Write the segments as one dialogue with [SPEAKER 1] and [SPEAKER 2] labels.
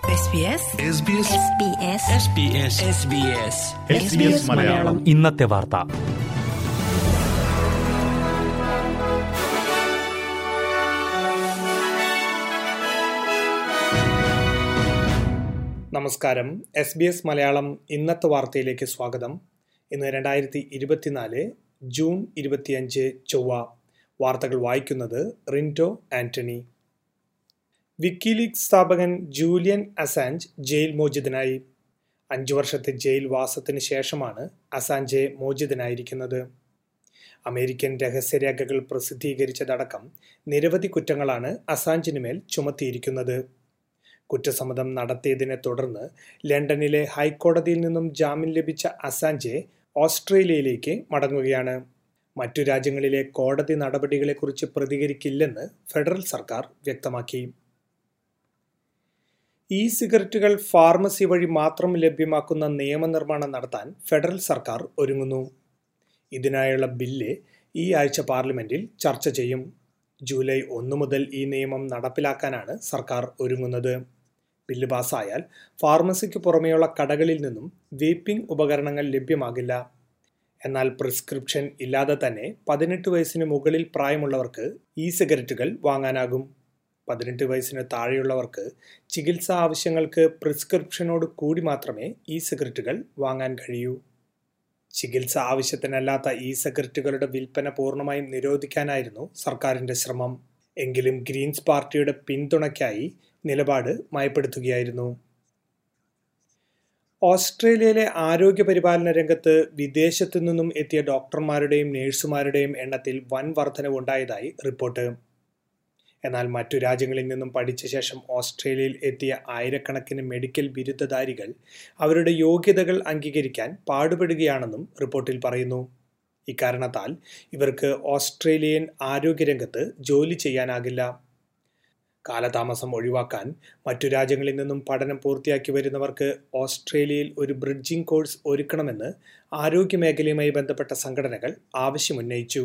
[SPEAKER 1] SBS
[SPEAKER 2] Malayalam
[SPEAKER 3] ഇന്നത്തെ വാർത്ത
[SPEAKER 4] നമസ്കാരം എസ് ബി എസ് മലയാളം ഇന്നത്തെ വാർത്തയിലേക്ക് സ്വാഗതം ഇന്ന് രണ്ടായിരത്തി ഇരുപത്തിനാല് ജൂൺ ഇരുപത്തിയഞ്ച് ചൊവ്വ വാർത്തകൾ വായിക്കുന്നത് റിൻറ്റോ ആന്റണി വിക്കിലീഗ് സ്ഥാപകൻ ജൂലിയൻ അസാഞ്ച് ജയിൽ മോചിതനായി അഞ്ചു വർഷത്തെ ജയിൽ വാസത്തിന് ശേഷമാണ് അസാഞ്ചെ മോചിതനായിരിക്കുന്നത് അമേരിക്കൻ രഹസ്യരേഖകൾ പ്രസിദ്ധീകരിച്ചതടക്കം നിരവധി കുറ്റങ്ങളാണ് അസാഞ്ചിന് മേൽ ചുമത്തിയിരിക്കുന്നത് കുറ്റസമ്മതം നടത്തിയതിനെ തുടർന്ന് ലണ്ടനിലെ ഹൈക്കോടതിയിൽ നിന്നും ജാമ്യം ലഭിച്ച അസാഞ്ചെ ഓസ്ട്രേലിയയിലേക്ക് മടങ്ങുകയാണ് മറ്റു രാജ്യങ്ങളിലെ കോടതി നടപടികളെക്കുറിച്ച് പ്രതികരിക്കില്ലെന്ന് ഫെഡറൽ സർക്കാർ വ്യക്തമാക്കി ഇ സിഗരറ്റുകൾ ഫാർമസി വഴി മാത്രം ലഭ്യമാക്കുന്ന നിയമനിർമ്മാണം നടത്താൻ ഫെഡറൽ സർക്കാർ ഒരുങ്ങുന്നു ഇതിനായുള്ള ബില്ല് ഈ ആഴ്ച പാർലമെന്റിൽ ചർച്ച ചെയ്യും ജൂലൈ ഒന്ന് മുതൽ ഈ നിയമം നടപ്പിലാക്കാനാണ് സർക്കാർ ഒരുങ്ങുന്നത് ബില്ല് പാസ്സായാൽ ഫാർമസിക്ക് പുറമെയുള്ള കടകളിൽ നിന്നും വേപ്പിംഗ് ഉപകരണങ്ങൾ ലഭ്യമാകില്ല എന്നാൽ പ്രിസ്ക്രിപ്ഷൻ ഇല്ലാതെ തന്നെ പതിനെട്ട് വയസ്സിന് മുകളിൽ പ്രായമുള്ളവർക്ക് ഇ സിഗരറ്റുകൾ വാങ്ങാനാകും പതിനെട്ട് വയസ്സിന് താഴെയുള്ളവർക്ക് ചികിത്സാ ആവശ്യങ്ങൾക്ക് പ്രിസ്ക്രിപ്ഷനോട് കൂടി മാത്രമേ ഇ സിഗരറ്റുകൾ വാങ്ങാൻ കഴിയൂ ചികിത്സ ആവശ്യത്തിനല്ലാത്ത ഇ സിഗരറ്റുകളുടെ വിൽപ്പന പൂർണ്ണമായും നിരോധിക്കാനായിരുന്നു സർക്കാരിന്റെ ശ്രമം എങ്കിലും ഗ്രീൻസ് പാർട്ടിയുടെ പിന്തുണയ്ക്കായി നിലപാട് മയപ്പെടുത്തുകയായിരുന്നു ഓസ്ട്രേലിയയിലെ ആരോഗ്യ പരിപാലന രംഗത്ത് വിദേശത്തു നിന്നും എത്തിയ ഡോക്ടർമാരുടെയും നഴ്സുമാരുടെയും എണ്ണത്തിൽ വൻ വർധനവുണ്ടായതായി റിപ്പോർട്ട് എന്നാൽ മറ്റു രാജ്യങ്ങളിൽ നിന്നും പഠിച്ച ശേഷം ഓസ്ട്രേലിയയിൽ എത്തിയ ആയിരക്കണക്കിന് മെഡിക്കൽ ബിരുദധാരികൾ അവരുടെ യോഗ്യതകൾ അംഗീകരിക്കാൻ പാടുപെടുകയാണെന്നും റിപ്പോർട്ടിൽ പറയുന്നു ഇക്കാരണത്താൽ ഇവർക്ക് ഓസ്ട്രേലിയൻ ആരോഗ്യരംഗത്ത് ജോലി ചെയ്യാനാകില്ല കാലതാമസം ഒഴിവാക്കാൻ മറ്റു രാജ്യങ്ങളിൽ നിന്നും പഠനം പൂർത്തിയാക്കി വരുന്നവർക്ക് ഓസ്ട്രേലിയയിൽ ഒരു ബ്രിഡ്ജിംഗ് കോഴ്സ് ഒരുക്കണമെന്ന് ആരോഗ്യ മേഖലയുമായി ബന്ധപ്പെട്ട സംഘടനകൾ ആവശ്യമുന്നയിച്ചു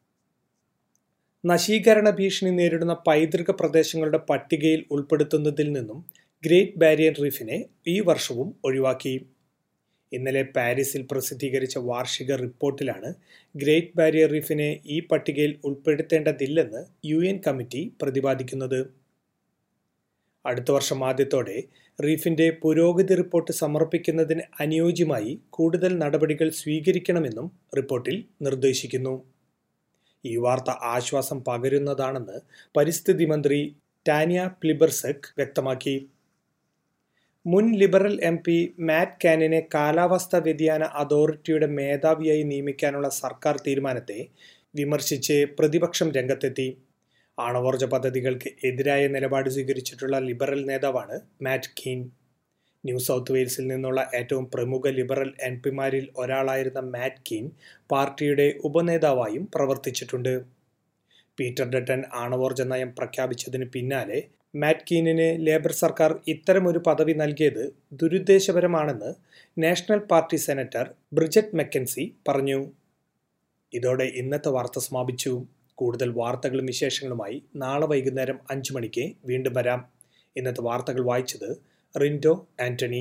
[SPEAKER 4] നശീകരണ ഭീഷണി നേരിടുന്ന പൈതൃക പ്രദേശങ്ങളുടെ പട്ടികയിൽ ഉൾപ്പെടുത്തുന്നതിൽ നിന്നും ഗ്രേറ്റ് ബാരിയർ റീഫിനെ ഈ വർഷവും ഒഴിവാക്കി ഇന്നലെ പാരീസിൽ പ്രസിദ്ധീകരിച്ച വാർഷിക റിപ്പോർട്ടിലാണ് ഗ്രേറ്റ് ബാരിയർ റീഫിനെ ഈ പട്ടികയിൽ ഉൾപ്പെടുത്തേണ്ടതില്ലെന്ന് യു എൻ കമ്മിറ്റി പ്രതിപാദിക്കുന്നത് അടുത്ത വർഷം ആദ്യത്തോടെ റീഫിന്റെ പുരോഗതി റിപ്പോർട്ട് സമർപ്പിക്കുന്നതിന് അനുയോജ്യമായി കൂടുതൽ നടപടികൾ സ്വീകരിക്കണമെന്നും റിപ്പോർട്ടിൽ നിർദ്ദേശിക്കുന്നു ഈ വാർത്ത ആശ്വാസം പകരുന്നതാണെന്ന് പരിസ്ഥിതി മന്ത്രി ടാനിയ പ്ലിബർസെക് വ്യക്തമാക്കി മുൻ ലിബറൽ എം പി മാറ്റ് കാനിനെ കാലാവസ്ഥാ വ്യതിയാന അതോറിറ്റിയുടെ മേധാവിയായി നിയമിക്കാനുള്ള സർക്കാർ തീരുമാനത്തെ വിമർശിച്ച് പ്രതിപക്ഷം രംഗത്തെത്തി ആണവോർജ പദ്ധതികൾക്ക് എതിരായ നിലപാട് സ്വീകരിച്ചിട്ടുള്ള ലിബറൽ നേതാവാണ് മാറ്റ് കീൻ ന്യൂ സൗത്ത് വെയിൽസിൽ നിന്നുള്ള ഏറ്റവും പ്രമുഖ ലിബറൽ എം പിമാരിൽ ഒരാളായിരുന്ന മാറ്റ് കീൻ പാർട്ടിയുടെ ഉപനേതാവായും പ്രവർത്തിച്ചിട്ടുണ്ട് പീറ്റർ ഡട്ടൻ ആണവോർജ നയം പ്രഖ്യാപിച്ചതിന് പിന്നാലെ മാറ്റ് കീനിന് ലേബർ സർക്കാർ ഇത്തരമൊരു പദവി നൽകിയത് ദുരുദ്ദേശപരമാണെന്ന് national party senator Bridget McKenzie പറഞ്ഞു ഇതോടെ ഇന്നത്തെ വാർത്ത സമാപിച്ചു കൂടുതൽ വാർത്തകളും വിശേഷങ്ങളുമായി നാളെ വൈകുന്നേരം അഞ്ചു മണിക്ക് വീണ്ടും വരാം ഇന്നത്തെ വാർത്തകൾ വായിച്ചത് റിൻഡോ ആന്റണി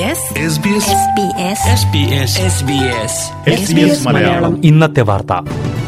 [SPEAKER 2] SBS
[SPEAKER 3] ഇന്നത്തെ വാർത്ത